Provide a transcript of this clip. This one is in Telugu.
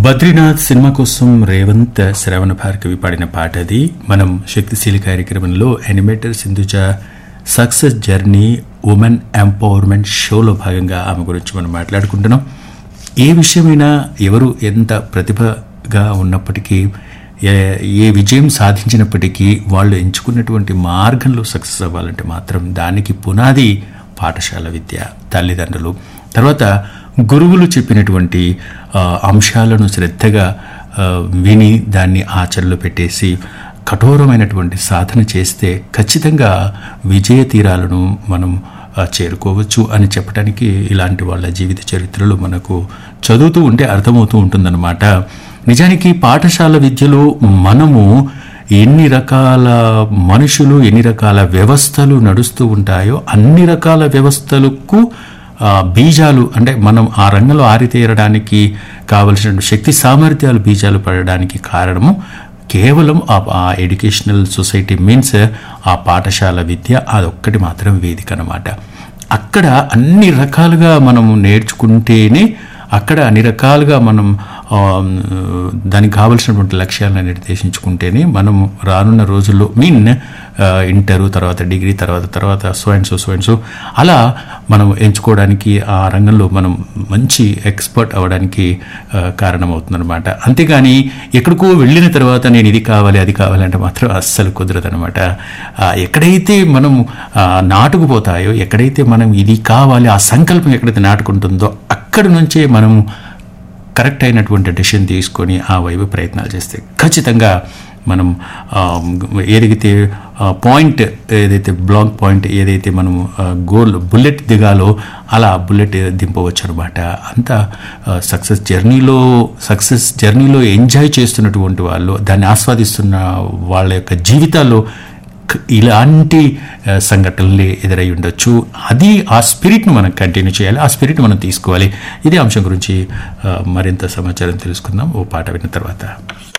బద్రీనాథ్ సినిమా కోసం రేవంత్ శ్రవణ భార్గవి పాడిన పాట అది మనం శక్తిశీలి కార్యక్రమంలో animator Sindhuja success journey women empowerment షోలో భాగంగా ఆమె గురించి మనం మాట్లాడుకుంటున్నాం ఏ విషయమైనా ఎవరు ఎంత ప్రతిభగా ఉన్నప్పటికీ ఏ ఏ విజయం సాధించినప్పటికీ వాళ్ళు ఎంచుకున్నటువంటి మార్గంలో సక్సెస్ అవ్వాలంటే మాత్రం దానికి పునాది పాఠశాల విద్య తల్లిదండ్రులు తర్వాత గురువులు చెప్పినటువంటి ఆ, అంశాలను శ్రద్ధగా ఆ, విని దాన్ని ఆచరణలో పెట్టేసి కఠోరమైనటువంటి సాధన చేస్తే ఖచ్చితంగా విజయ తీరాలను మనం ఆ, చేరుకోవచ్చు అని చెప్పడానికి ఇలాంటి వాళ్ళ జీవిత చరిత్రలు మనకు చదువుతూ ఉంటే అర్థమవుతూ ఉంటుందన్నమాట నిజానికి పాఠశాల విద్యలో మనము ఎన్ని రకాల మనుషులు ఎన్ని రకాల వ్యవస్థలు నడుస్తూ ఉంటాయో అన్ని రకాల వ్యవస్థలకు ఆ, బీజాలు అంటే మనం ఆ రంగంలో ఆరితేరడానికి కావలసిన శక్తి సామర్థ్యాలు బీజాలు పడడానికి కారణము కేవలం ఆ ఆ ఎడ్యుకేషనల్ సొసైటీ మీన్స్ ఆ పాఠశాల విద్య అదొక్కటి మాత్రం వేదిక అన్నమాట అక్కడ అన్ని రకాలుగా మనము నేర్చుకుంటేనే అక్కడ అన్ని రకాలుగా మనం ఆ, దానికి కావలసినటువంటి లక్ష్యాలను నిర్దేశించుకుంటేనే మనం రానున్న రోజుల్లో మీన్ ఇంటరు తర్వాత డిగ్రీ తర్వాత తర్వాత so and so so and so అలా మనం ఎంచుకోవడానికి ఆ రంగంలో మనం మంచి ఎక్స్పర్ట్ అవ్వడానికి ఆ, కారణమవుతుందన్నమాట అంతేగాని ఎక్కడికో వెళ్ళిన తర్వాత నేను ఇది కావాలి అది కావాలి అంటే మాత్రం అస్సలు కుదరదనమాట ఎక్కడైతే మనం ఆ, నాటుకుపోతాయో ఎక్కడైతే మనం ఇది కావాలి ఆ సంకల్పం ఎక్కడైతే నాటుకుంటుందో అక్కడి నుంచే మనం కరెక్ట్ అయినటువంటి డెసిషన్ తీసుకొని ఆ వైపు ప్రయత్నాలు చేస్తే ఖచ్చితంగా మనం ఆ, ఏదైతే ఆ, పాయింట్ ఏదైతే బ్లాక్ పాయింట్ ఏదైతే మనం ఆ, గోల్ బుల్లెట్ దిగాలో అలా బుల్లెట్ దింపవచ్చు అనమాట అంత సక్సెస్ జర్నీలో సక్సెస్ జర్నీలో ఎంజాయ్ చేస్తున్నటువంటి వాళ్ళు దాన్ని ఆస్వాదిస్తున్న వాళ్ళ యొక్క జీవితాల్లో క- ఇలాంటి ఆ, సంఘటనలు ఎదురై ఉండొచ్చు అది ఆ స్పిరిట్ను మనం కంటిన్యూ చేయాలి ఆ స్పిరిట్ మనం తీసుకోవాలి ఇదే అంశం గురించి ఆ, మరింత సమాచారం తెలుసుకుందాం ఓ పాట విన్న తర్వాత